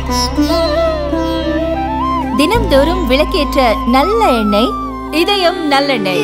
தினம்தோறும் விளக்கேற்ற நல்ல எண்ணெய் இதயம் நல்லெண்ணெய்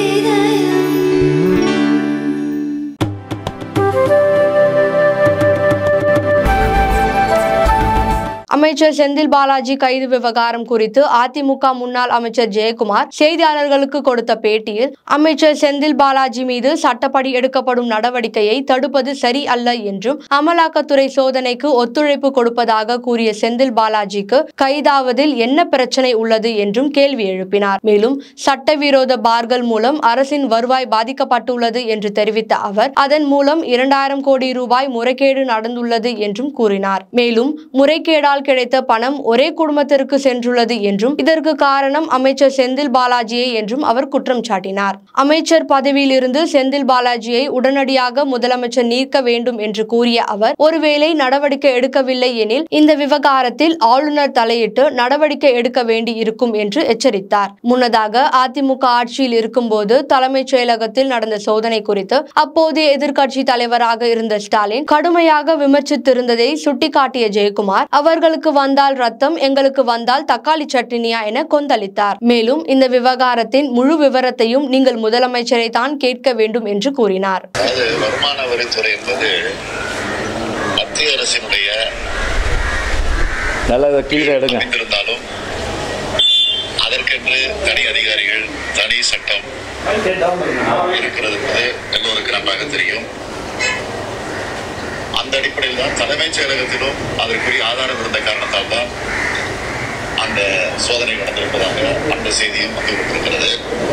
அமைச்சர் செந்தில் பாலாஜி கைது விவகாரம் குறித்து அதிமுக முன்னாள் அமைச்சர் ஜெயக்குமார் செய்தியாளர்களுக்கு கொடுத்த பேட்டியில் அமைச்சர் செந்தில் பாலாஜி மீது சட்டப்படி எடுக்கப்படும் நடவடிக்கையை தடுப்பது சரி அல்ல என்றும் அமலாக்கத்துறை சோதனைக்கு ஒத்துழைப்பு கொடுப்பதாக கூறிய செந்தில் பாலாஜிக்கு கைதாவதில் என்ன பிரச்சனை உள்ளது என்றும் கேள்வி எழுப்பினார் மேலும் சட்டவிரோத பார்கள் மூலம் அரசின் வருவாய் பாதிக்கப்பட்டுள்ளது என்று தெரிவித்த அவர் அதன் மூலம் இரண்டாயிரம் கோடி ரூபாய் முறைகேடு நடந்துள்ளது என்றும் கூறினார் மேலும் முறைகேடால் கிடைத்த பணம் ஒரே குடும்பத்திற்கு சென்றுள்ளது என்றும் இதற்கு காரணம் அமைச்சர் செந்தில் பாலாஜியே என்றும் அவர் குற்றம் சாட்டினார் அமைச்சர் பதவியிலிருந்து செந்தில் பாலாஜியை உடனடியாக முதலமைச்சர் நீக்க வேண்டும் என்று கூறிய அவர் ஒருவேளை நடவடிக்கை எடுக்கவில்லை எனில் இந்த விவகாரத்தில் ஆளுநர் தலையிட்டு நடவடிக்கை எடுக்க வேண்டி இருக்கும் என்று எச்சரித்தார் முன்னதாக அதிமுக ஆட்சியில் இருக்கும்போது தலைமைச் செயலகத்தில் நடந்த சோதனை குறித்து அப்போதைய எதிர்க்கட்சி தலைவராக இருந்த ஸ்டாலின் கடுமையாக விமர்சித்திருந்ததை சுட்டிக்காட்டிய ஜெயக்குமார் அவர்களுக்கு வந்தால் ரத்தம் எங்களுக்கு வந்தால் தக்காளி சட்னியா என கொந்தளித்தார் மேலும் இந்த விவகாரத்தின் முழு விவரத்தையும் நீங்கள் முதலமைச்சரை தான் கேட்க வேண்டும் என்று கூறினார் அதாவது வருமான வரித்துறை என்பது மத்திய அரசினுடைய நல்லா இதை கீழே எடுங்க அமைந்திருந்தாலும் அதற்கென்று தனி அதிகாரிகள் தனி சட்டம் இருக்கிறது என்பது எல்லோருக்கும் நன்றாக தெரியும் அந்த அடிப்படையில் தான் தலைமைச் செயலகத்திலும் அதற்குரிய ஆதாரம் இருந்த காரணத்தால் தான் அந்த சோதனை நடந்திருப்பதாக அந்த செய்தியும் வந்து கொண்டிருக்கிறது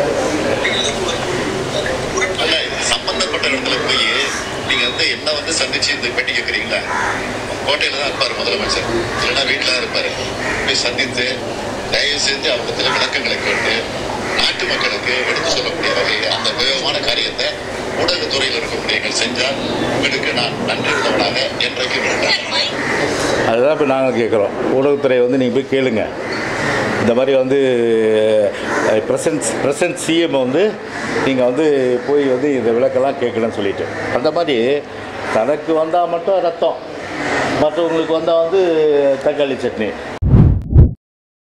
அல்ல இது சம்பந்தப்பட்ட இடத்துல போய் நீங்க வந்து என்ன வந்து சந்திச்சு இந்த பெட்டி கேட்குறீங்களா கோட்டையில தான் இருப்பாரு முதலமைச்சர் இல்லைன்னா வீட்டில் தான் இருப்பாரு போய் சந்தித்து தயவு செஞ்சு அவங்க சில விளக்கங்களை கேட்டு நாட்டு மக்களுக்கு எடுத்து சொல்லக்கூடிய வகையில் அந்த உபயோகமான காரியத்தை ஊடகத்துறையில் இருக்கக்கூடியவர்கள் செஞ்சால் உங்களுக்கு நான் நன்றி உள்ளவனாக என்றைக்கும் இருப்பேன் அதுதான் இப்போ நாங்கள் கேட்குறோம் ஊடகத்துறை வந்து நீங்கள் போய் கேளுங்க இந்த மாதிரி வந்து ப்ரெசன்ட் ப்ரெசன்ட் சிஎம் வந்து நீங்கள் வந்து போய் வந்து இந்த விளக்கெல்லாம் கேட்கணும்னு சொல்லிட்டு அந்த மாதிரி தனக்கு வந்தால் மட்டும் ரத்தம் மற்றவங்களுக்கு வந்தால் வந்து தக்காளி சட்னி